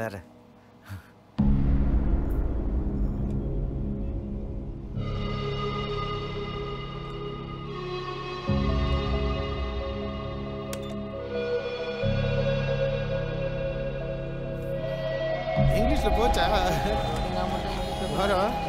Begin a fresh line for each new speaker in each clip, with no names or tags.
வேற
இங்கிலீஷ்ல போச்சா வரோம்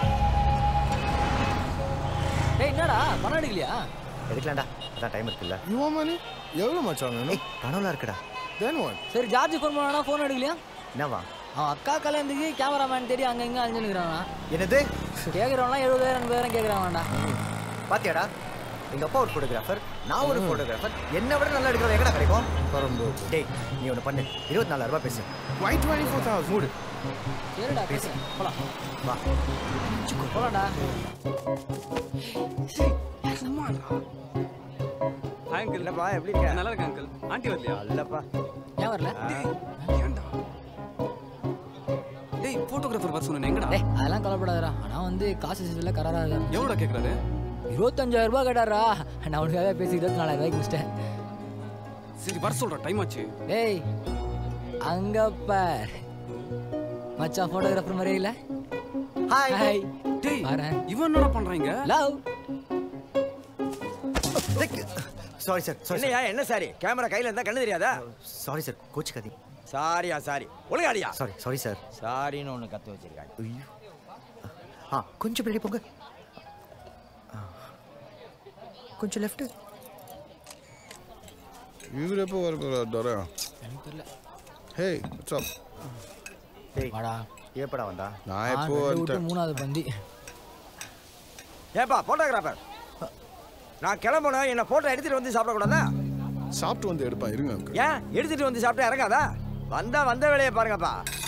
டேய் என்னடா பணம் எடுக்கலையா
எடுக்கலாம்டா அதான் டைம் இருக்குல்ல
யுவன் மணி எவ்வளோ மச்சான் வேணும்
ஏய் பணம்லாம் இருக்குடா
தென் ஒன்
சரி ஜார்ஜ் ஃபோன் பண்ணா ஃபோன் எடுக்கலையா
என்னவா
அவன் அக்கா கல்யாணத்துக்கு கேமராமேன் தேடி அங்க இங்க அழிஞ்சுக்கிறானா
என்னது
கேட்குறவன்லாம் எழுபதாயிரம் எண்பதாயிரம் கேட்குறான்டா
பாத்தியாடா எங்க அப்பா ஒரு ஃபோட்டோகிராஃபர் நான் ஒரு ஃபோட்டோகிராஃபர் என்ன விட நல்லா எடுக்கிறது எங்கடா கிடைக்கும்
பரம்போக்கு
டேய் நீ ஒன்று பண்ணு இருபத்தி நாலாயிரம் ரூபாய் பேசு
ஒய் டுவெண்ட்டி ஃபோர் தௌசண்ட் மூடு
சரிடா பேசு போலாம்
வா
போலாம்டா
ஹாய் அங்கிள்
இல்லப்பா எப்படி இருக்க
நல்லா இருக்கு அங்கிள் ஆண்டி வரலையா
இல்லப்பா
ஏன் வரல
ஏன்டா டேய் போட்டோகிராஃபர் வர சொன்னேன் எங்கடா
டேய் அதெல்லாம் கவலைப்படாதடா ஆனா வந்து காசு விஷயத்துல கராரா இருக்கு
எவ்வளோடா கேட்குறாரு
இருபத்தஞ்சாயிரம் ரூபாய் கேட்டாரா நான் உனக்காக பேசி இருபத்தி நாலாயிரம் ரூபாய்க்கு முடிச்சிட்டேன்
சரி வர சொல்றா டைம் ஆச்சு
டேய் அங்க பார் மச்சான் போட்டோகிராஃபர் மாதிரியே இல்ல
ஹாய்
ஹாய்
டேய்
வரேன்
இவன் என்னடா பண்றாங்க
லவ்
சாரி சார் சாரி
என்னையா என்ன சாரி கேமரா கையில இருந்தா கண்ணு தெரியாதா
சாரி சார் கோச்சிக்காதீங்க
சாரியா சாரி ஒழுங்காடியா
சாரி சாரி சார்
சாரின்னு ஒண்ணு கத்து வச்சிருக்காங்க
ஐயோ ஆ கொஞ்சம் பின்னாடி போங்க ஆ. கொஞ்சம் லெஃப்ட்
இவர் எப்போ வர போகிறார் டொரா
எனக்கு தெரியல
ஹே வாட்ஸ்
டேய்
வாடா
எப்படா வந்தா
நான்
ஆ,
எப்போ
ரெண்டு விட்டு
வந்துட்டேன்
மூணாவது பந்தி
ஏப்பா போட்டோகிராஃபர் நான் கிளம்பணும் என்ன போட்டோ எடுத்துட்டு வந்து சாப்பிடக்கூடாதா
சாப்பிட்டு வந்து எடுப்பான் இருங்க uncle.
ஏன் எடுத்துட்டு வந்து சாப்பிட்டா இறங்காதா வந்தா வந்த வேலையை பாருங்கப்பா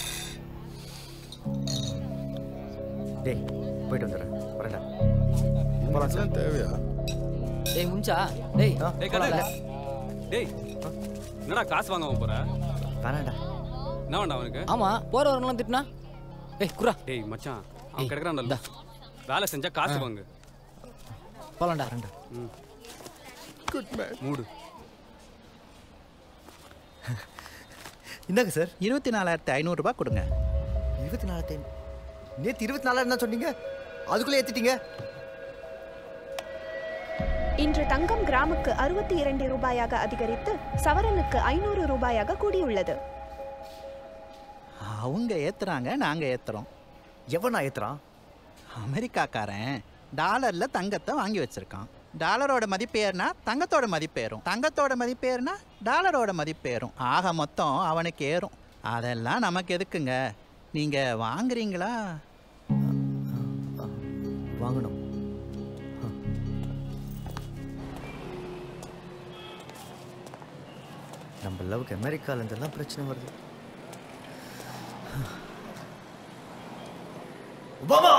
டேய் போயிட்டு வந்துடுறேன் வரேன்டா
இதெல்லாம் தேவையா
டேய் முஞ்சா டேய்
ஆ,
டேய்
போலாம்ல?
கதை டேய் என்னடா காசு வாங்க போற
வேணாண்டா
என்ன வேண்டாம் அவனுக்கு
ஆமா போறவங்களாம் திட்டினா ஏய் குரா
டேய் மச்சான் அவன்
ஏய்,
கிடக்குறான்
இந்தா.
வேலை செஞ்சா காசு வாங்கு
போலாம்டா
ம்
குட் மேன்
மூடு
இந்தாங்க சார்
இருபத்தி நாலாயிரத்தி ஐநூறுரூபா கொடுங்க
இருபத்தி நாலாயிரத்தி நேற்று இருபத்தி நாலாயிரம் தான் சொன்னீங்க அதுக்குள்ளே ஏற்றிட்டீங்க
இன்று தங்கம் கிராமுக்கு அறுபத்தி இரண்டு ரூபாயாக அதிகரித்து சவரனுக்கு ஐநூறு ரூபாயாக கூடியுள்ளது
அவங்க ஏத்துறாங்க நாங்கள் ஏத்துறோம்
எவனா ஏத்துறான்
அமெரிக்காக்காரன் டாலரில் தங்கத்தை வாங்கி வச்சிருக்கான் டாலரோட மதிப்பு ஏறினா தங்கத்தோட மதிப்பு ஏறும் தங்கத்தோட மதிப்பு ஏறினா டாலரோட மதிப்பு ஏறும் ஆக மொத்தம் அவனுக்கு ஏறும் அதெல்லாம் நமக்கு எதுக்குங்க நீங்கள் வாங்குறீங்களா
வாங்கணும் நம்ம லவ்க்கு அமெரிக்கால இருந்தெல்லாம் பிரச்சனை வருது ஒபாமா